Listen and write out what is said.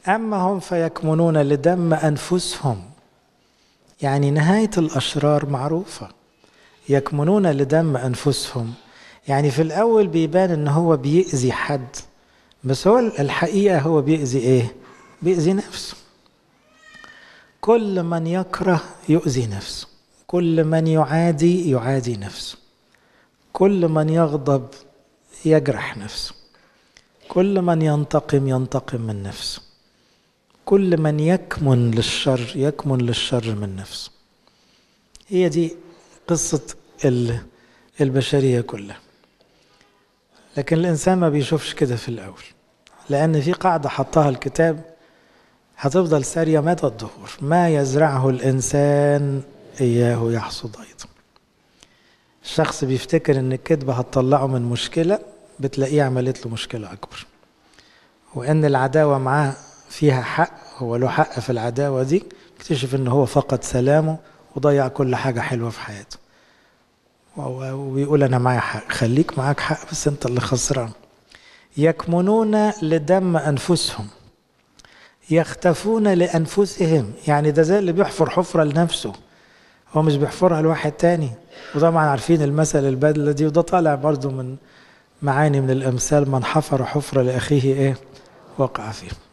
أما هم فيكمنون لدم أنفسهم يعني نهاية الأشرار معروفة يكمنون لدم أنفسهم يعني في الأول بيبان إن هو بيأذي حد بس هو الحقيقة هو بيأذي إيه؟ بيأذي نفسه كل من يكره يؤذي نفسه كل من يعادي يعادي نفسه كل من يغضب يجرح نفسه كل من ينتقم ينتقم من نفسه كل من يكمن للشر يكمن للشر من نفسه هي دي قصة البشرية كلها لكن الإنسان ما بيشوفش كده في الأول لأن في قاعدة حطها الكتاب هتفضل سارية مدى الظهور ما يزرعه الإنسان إياه يحصد أيضا الشخص بيفتكر إن الكذبة هتطلعه من مشكلة بتلاقيه عملت له مشكلة أكبر وإن العداوة معاه فيها حق هو له حق في العداوة دي اكتشف إن هو فقد سلامه وضيع كل حاجة حلوة في حياته وبيقول أنا معايا حق خليك معاك حق بس أنت اللي خسران يكمنون لدم أنفسهم يختفون لأنفسهم يعني ده زي اللي بيحفر حفرة لنفسه هو مش بيحفرها لواحد تاني وطبعا عارفين المثل البدلة دي وده طالع برضو من معاني من الأمثال من حفر حفرة لأخيه إيه وقع فيه